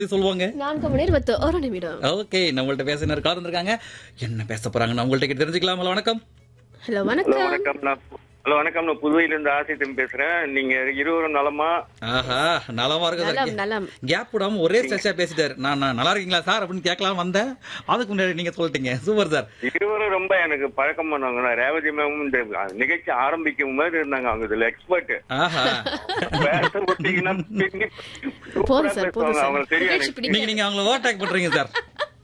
சொல்லுவாங்க நான்கு மணி இருபத்தி ஒரு நிமிடம் ஓகே நம்மள்ட்ட பேச நேரம் கால் வந்திருக்காங்க என்ன பேச போறாங்க நான் உங்கள்ட்ட கேட்டு தெரிஞ்சுக்கலாம் ஹலோ, வணக்கம் ஹலோ ஹலோ வணக்கம் வணக்கம் நான் ஹலோ வணக்கம் நான் புதுவையில இருந்து ஆசித்தம் பேசுறேன் நீங்க இருவரும் நலமா ஆஹா நலமா இருக்கு நலம் சார் நலம் கேப் விடாம ஒரே ஸ்ட்ரெச்சா பேசிட்டாரு நான் நான் நல்லா இருக்கீங்களா சார் அப்படின்னு கேட்கலாம் வந்தேன் அதுக்கு முன்னாடி நீங்க சொல்லிட்டீங்க சூப்பர் சார் இருவரும் ரொம்ப எனக்கு பழக்கம் பண்ணவங்க நான் ரேவதி மேமும் இந்த நிகழ்ச்சி ஆரம்பிக்கும் போது இருந்தாங்க அவங்க இதுல எக்ஸ்பர்ட் ஆஹா பேச விட்டீங்கன்னா பின்னி போதும் சூப்பரா சார் போதும் பேசுவாங்க சார் அவங்களுக்கு தெரியும் நிகழ்ச்சி எனக்கு. பிடிக்க நீங்க நீங்க அவங்கள ஓவர்டேக் பண்றீங்க சார்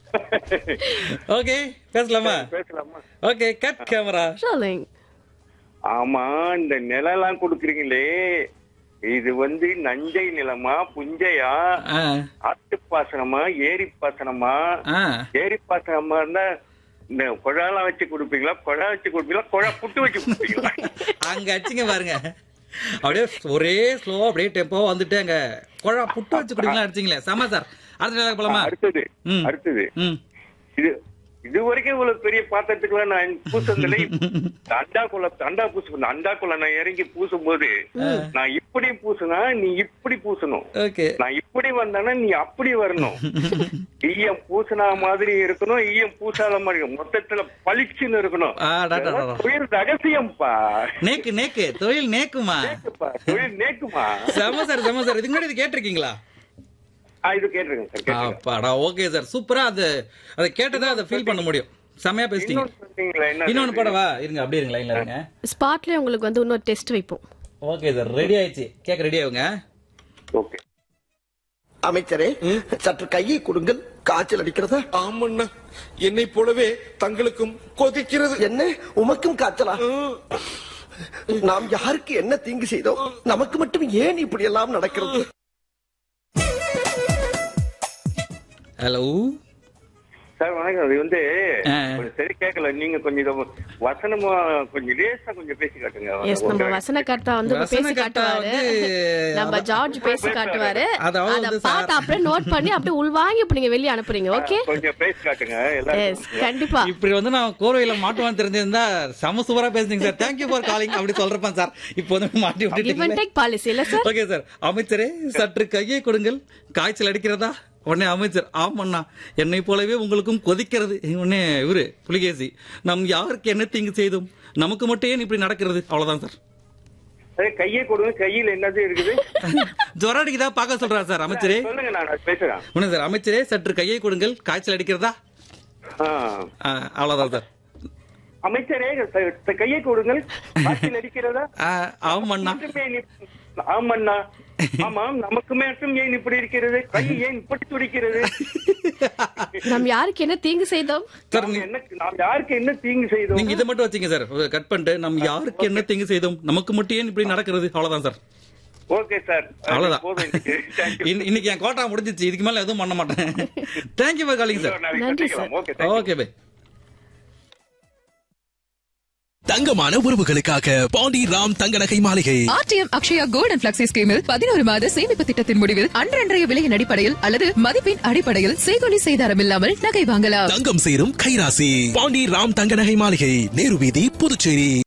ஓகே பேசலாமா பேசலாமா ஓகே கட் கேமரா சொல்லுங்க ஆமா இந்த நிலம் கொடுக்குறீங்களே இது வந்து நஞ்சை நிலமா புஞ்சையா ஆ ஆட்டு பாசனமா ஏரி பாசனமா ஆ ஏரி பாசனமா இருந்தா இந்த குழாலாம் வச்சு கொடுப்பீங்களா குழா வச்சு கொடுப்பீங்களா குழா புட்டு வச்சு கொடுப்பீங்களா அங்க அடிச்சுங்க பாருங்க அப்படியே ஒரே ஸ்லோவா அப்படியே டெம்போ வந்துட்டு அங்க குழா புட்டு வச்சு குடிக்கலாம் அடிச்சிங்களே செம சார் அடுத்த நிலைக்கு போலாமா அடுத்தது ம். அடுத்தது ம் இது இது வரைக்கும் இவ்வளவு பெரிய பாத்திரத்துக்குலாம் நான் பூசதில்லை அண்டாக்குள்ள அண்டா பூசு அண்டாக்குள்ள நான் இறங்கி பூசும் போது நான் இப்படி பூசுனா நீ இப்படி பூசணும் ஓகே நான் இப்படி வந்தேன்னா நீ அப்படி வரணும் ஈயம் பூசினா மாதிரி இருக்கணும் ஈயம் பூசாத மாதிரி இருக்கணும். மொத்தத்துல பளிச்சுன்னு இருக்கணும் ஆ, டா, டா, டா, டா. இதெல்லாம் தொழில் ரகசியம்ப்பா நேக்கு நேக்கு தொழில் நேக்குமா நேக்குப்பா, தொழில் நேக்குமா செம சார் செம சார் இதுக்கு முன்னாடி இது கேட்டிருக்கீங்களா ஆ, இது கேட்டிருக்கேன் சார் கேட்டிருக்கேன் அப்பாடா ஓகே சார் சூப்பரா அது அதை கேட்டதா அதை ஃபீல் பண்ண முடியும் செமையா பேசிட்டீங்க இன்னொன்னு சொன்னீங்களே, என்ன இன்னொன்னு போடவா இருங்க அப்படியே இருங்க லைன்ல இருங்க ஸ்பாட்லயே உங்களுக்கு வந்து இன்னொரு டெஸ்ட் வைப்போம் ஓகே சார் ரெடி ஆயிடுச்சு கேக் ரெடி ஆகுங்க ஓகே அமைச்சரே சற்று கையை கொடுங்கள் காய்ச்சல் அடிக்கிறதா ஆமண்ணா என்னை போலவே தங்களுக்கும் கொதிக்கிறது என்ன உமக்கும் காய்ச்சலா நாம் யாருக்கு என்ன தீங்கு செய்தோம் நமக்கு மட்டும் ஏன் இப்படி எல்லாம் நடக்கிறது ஹலோ சார் வணக்கம் அது வந்து ஆ. கொஞ்சம் சரி கேட்கல நீங்க கொஞ்சம் இதை வசனமா கொஞ்சம் லேசா கொஞ்சம் பேசி காட்டுங்க எஸ் நம்ம வசனகர்த்தா வந்து இப்ப பேசி வசனகர்த்தா காட்டுவாரு வந்து நம்ம ஜார்ஜ் பேசி காட்டுவாரு அதாவது அத வந்து பார்த்து சார் அப்படியே நோட் பண்ணி அப்படியே உள்வாங்கி இப்ப நீங்க வெளிய அனுப்புறீங்க ஓகே கொஞ்சம் பேசி காட்டுங்க எஸ் எல்லாரும் கண்டிப்பா இப்படி வந்து நான் கோர்வையில மாட்டுவான்னு தெரிஞ்சிருந்தா செம சூப்பரா பேசுனீங்க சார் தேங்க்யூ ஃபார் காலிங் அப்படி சொல்றேன் சார் இப்போ வந்து மாட்டி கிவ் அண்ட் விட்டுட்டீங்க டேக் பாலிசி இல்ல சார் ஓகே சார் அமைச்சரே சற்று கையை கொடுங்கள் காய்ச்சல் அடிக்கிறதா உடனே அமைச்சர் ஆமண்ணா என்னை போலவே உங்களுக்கும் கொதிக்கிறது உடனே இவரு புலிகேசி நம் யாருக்கு என்ன தீங்கு செய்தோம் நமக்கு மட்டும் ஏன் இப்படி நடக்கிறது அவ்வளவுதான் சார் சரி, கையை கொடுங்க கையில என்னது இருக்குது ஜொரம் அடிக்குதா பார்க்க சொல்றாரு சார் அமைச்சரே சொல்லுங்க நான் அது பேசுறேன் உடனே சார் அமைச்சரே சற்று கையை கொடுங்கள் காய்ச்சல் அடிக்கிறதா ஆ. ஆ, அவ்வளவுதான் சார் அமைச்சரே ச- கையை கொடுங்கள் காற்றில் அடிக்கிறதா ஆ, ஆமண்ணா மட்டுமே நீ- ஆமண்ணா ஆமாம் நமக்கு மட்டும் ஏன் இப்படி இருக்கிறது கை ஏன் இப்படி துடிக்கிறது நம் யாருக்கு என்ன தீங்கு செய்தோம் சார் நாம் நீ- என்ன நாம் யாருக்கு என்ன தீங்கு செய்தோம் நீங்க இதை மட்டும் வச்சீங்க சார் கட் பண்ணிட்டு நம்ம யாருக்கு என்ன தீங்கு செய்தோம் நமக்கு மட்டும் ஏன் இப்படி நடக்கிறது அவ்வளவுதான் சார் ஓகே சார் அவ்வளவுதான் போதும் இன்னைக்கு. Thank you. இன்ன- இன்னைக்கு என் கோட்டா முடிஞ்சிச்சு இதுக்கு மேல எதுவும் பண்ண மாட்டேன் தேங்க்யூ ஃபார் காலிங் சார் நாளைக்கு நன்றி கட்டிக்கலாம். Okay thank you. Okay bye தங்கமான உறவுகளுக்காக பாண்டி ராம் தங்க நகை மாளிகை RTM Akshaya gold and flexi ஸ்கீமில் பதினோரு மாத சேமிப்பு திட்டத்தின் முடிவில் அன்றன்றைய விலையின் அடிப்படையில் அல்லது மதிப்பின் அடிப்படையில் செய்கொலி செய்தாரம் இல்லாமல் நகை வாங்கலாம் தங்கம் சேரும் கைராசி பாண்டி ராம் தங்க நகை மாளிகை நேரு வீதி புதுச்சேரி